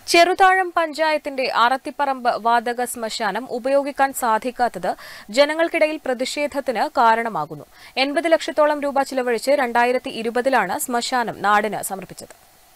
ചെറുതാഴം പഞ്ചായത്തിന്റെ അറത്തിപ്പറമ്പ് വാതക ശ്മശാനം ഉപയോഗിക്കാൻ സാധിക്കാത്തത് ജനങ്ങൾക്കിടയിൽ പ്രതിഷേധത്തിന് കാരണമാകുന്നു എൺപത് ലക്ഷത്തോളം രൂപ ചിലവഴിച്ച് രണ്ടായിരത്തി ഇരുപതിലാണ് ശ്മശാനം നാടിന് സമർപ്പിച്ചത്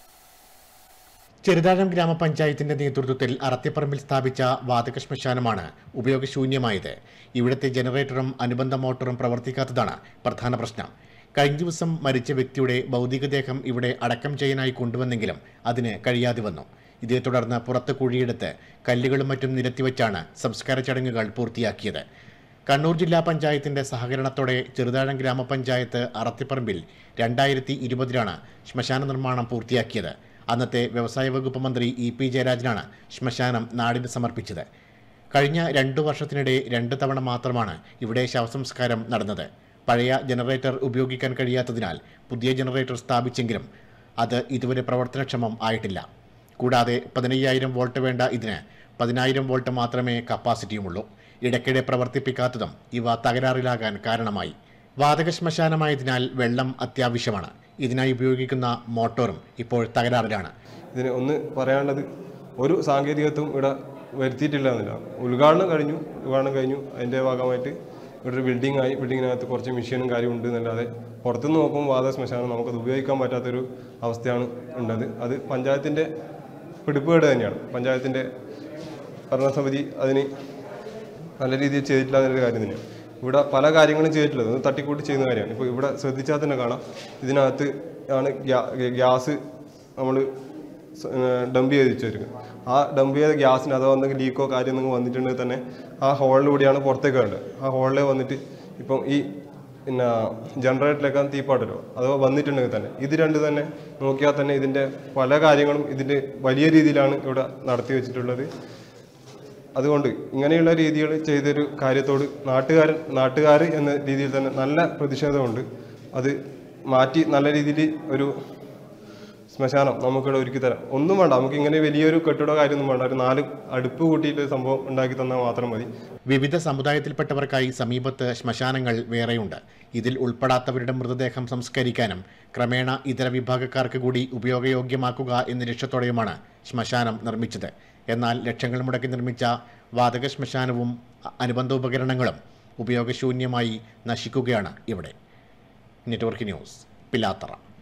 ചെറുതാഴം ഗ്രാമപഞ്ചായത്തിന്റെ നേതൃത്വത്തിൽ അറത്തിപ്പറമ്പിൽ സ്ഥാപിച്ച വാതക ശ്മശാനമാണ് ഉപയോഗശൂന്യമായത് ഇവിടുത്തെ ജനറേറ്ററും അനുബന്ധ മോട്ടോറും പ്രവർത്തിക്കാത്തതാണ് പ്രധാന പ്രശ്നം കഴിഞ്ഞ ദിവസം മരിച്ച വ്യക്തിയുടെ ഭൗതികദേഹം ഇവിടെ അടക്കം ചെയ്യാനായി കൊണ്ടുവന്നെങ്കിലും അതിന് കഴിയാതെ വന്നു ഇതേ തുടർന്ന് പുറത്ത് കുഴിയെടുത്ത് കല്ലുകളും മറ്റും നിരത്തിവെച്ചാണ് സംസ്കാര ചടങ്ങുകൾ പൂർത്തിയാക്കിയത് കണ്ണൂർ ജില്ലാ പഞ്ചായത്തിന്റെ സഹകരണത്തോടെ ചെറുതാഴം ഗ്രാമപഞ്ചായത്ത് അറത്തിപ്പറമ്പിൽ രണ്ടായിരത്തി ഇരുപതിലാണ് ശ്മശാന നിർമ്മാണം പൂർത്തിയാക്കിയത് അന്നത്തെ വ്യവസായ വകുപ്പ് മന്ത്രി ഇ പി ജയരാജനാണ് ശ്മശാനം നാടിന് സമർപ്പിച്ചത് കഴിഞ്ഞ രണ്ടു വർഷത്തിനിടെ രണ്ട് തവണ മാത്രമാണ് ഇവിടെ ശവസംസ്കാരം നടന്നത് പഴയ ജനറേറ്റർ ഉപയോഗിക്കാൻ കഴിയാത്തതിനാൽ പുതിയ ജനറേറ്റർ സ്ഥാപിച്ചെങ്കിലും അത് ഇതുവരെ പ്രവർത്തനക്ഷമം ആയിട്ടില്ല കൂടാതെ പതിനയ്യായിരം വോൾട്ട് വേണ്ട ഇതിന് പതിനായിരം വോൾട്ട് മാത്രമേ കപ്പാസിറ്റിയുമുള്ളൂ ഇടയ്ക്കിടെ പ്രവർത്തിപ്പിക്കാത്തതും ഇവ തകരാറിലാകാൻ കാരണമായി വാതക ശ്മശാനമായതിനാൽ വെള്ളം അത്യാവശ്യമാണ് ഇതിനായി ഉപയോഗിക്കുന്ന മോട്ടോറും ഇപ്പോൾ തകരാറിലാണ് ഇതിന് ഒന്ന് പറയാനുള്ളത് ഒരു സാങ്കേതികത്വം ഇവിടെ വരുത്തിയിട്ടില്ല എന്നില്ല ഉദ്ഘാടനം കഴിഞ്ഞു ഉദ്ഘാടനം കഴിഞ്ഞു അതിൻ്റെ ഭാഗമായിട്ട് ഇവിടെ ഒരു ബിൽഡിംഗ് ആയി ബിൽഡിങ്ങിനകത്ത് കുറച്ച് മെഷീനും കാര്യം ഉണ്ട് എന്നല്ലാതെ പുറത്തുനിന്ന് നോക്കുമ്പോൾ വാത ശ്മശാനം നമുക്കത് ഉപയോഗിക്കാൻ പറ്റാത്തൊരു അവസ്ഥയാണ് ഉള്ളത് അത് പഞ്ചായത്തിൻ്റെ പിടിപ്പുകേട് തന്നെയാണ് പഞ്ചായത്തിൻ്റെ ഭരണസമിതി അതിന് നല്ല രീതിയിൽ ചെയ്തിട്ടില്ല എന്നൊരു കാര്യം തന്നെയാണ് ഇവിടെ പല കാര്യങ്ങളും ചെയ്തിട്ടുള്ളത് അത് തട്ടിക്കൂട്ടി ചെയ്യുന്ന കാര്യമാണ് ഇപ്പോൾ ഇവിടെ ശ്രദ്ധിച്ചാൽ തന്നെ കാണാം ഇതിനകത്ത് ആണ് ഗ്യാ- ഗ്യാസ് നമ്മൾ ഡംപ് ചെയ്ത് വെച്ചിരിക്കുന്നത് ആ ഡംപ് ചെയ്ത ഗ്യാസിന് അഥവാ എന്തെങ്കിലും ലീക്കോ കാര്യം എന്തെങ്കിലും വന്നിട്ടുണ്ടെങ്കിൽ തന്നെ ആ ഹോളിലൂടെയാണ് പുറത്തേക്ക് വേണ്ടത് ആ ഹോളിലെ വന്നിട്ട് ഇപ്പം ഈ പിന്നെ ജനറേറ്ററിലേക്ക് തീപ്പാട്ടല്ലോ അഥവാ വന്നിട്ടുണ്ടെങ്കിൽ തന്നെ ഇത് രണ്ട് തന്നെ നോക്കിയാൽ തന്നെ ഇതിൻ്റെ പല കാര്യങ്ങളും ഇതിൻ്റെ വലിയ രീതിയിലാണ് ഇവിടെ നടത്തി വെച്ചിട്ടുള്ളത് അതുകൊണ്ട് ഇങ്ങനെയുള്ള രീതികൾ ചെയ്തൊരു കാര്യത്തോട് നാട്ടുകാരൻ നാട്ടുകാർ എന്ന രീതിയിൽ തന്നെ നല്ല പ്രതിഷേധമുണ്ട് അത് മാറ്റി നല്ല രീതിയിൽ ഒരു ശ്മശാനം നമുക്കിവിടെ ഒരുക്കി തരാം ഒന്നും വേണ്ട നമുക്ക് ഇങ്ങനെ വലിയൊരു കെട്ടിട കാര്യമൊന്നും വേണ്ട ഒരു നാല് അടുപ്പ് കൂട്ടിയിട്ട് സംഭവം ഉണ്ടാക്കി തന്നാൽ മാത്രം മതി വിവിധ സമുദായത്തിൽപ്പെട്ടവർക്കായി സമീപത്ത് ശ്മശാനങ്ങൾ വേറെയുണ്ട് ഇതിൽ ഉൾപ്പെടാത്തവരുടെ മൃതദേഹം സംസ്കരിക്കാനും ക്രമേണ ഇതര വിഭാഗക്കാർക്ക് കൂടി ഉപയോഗയോഗ്യമാക്കുക എന്ന ലക്ഷ്യത്തോടെയുമാണ് ശ്മശാനം നിർമ്മിച്ചത് എന്നാൽ ലക്ഷങ്ങൾ മുടക്കി നിർമ്മിച്ച വാതക ശ്മശാനവും അ- അനുബന്ധ ഉപകരണങ്ങളും ഉപയോഗശൂന്യമായി നശിക്കുകയാണ് ഇവിടെ നെറ്റ്വർക്ക് ന്യൂസ് പിലാത്തറ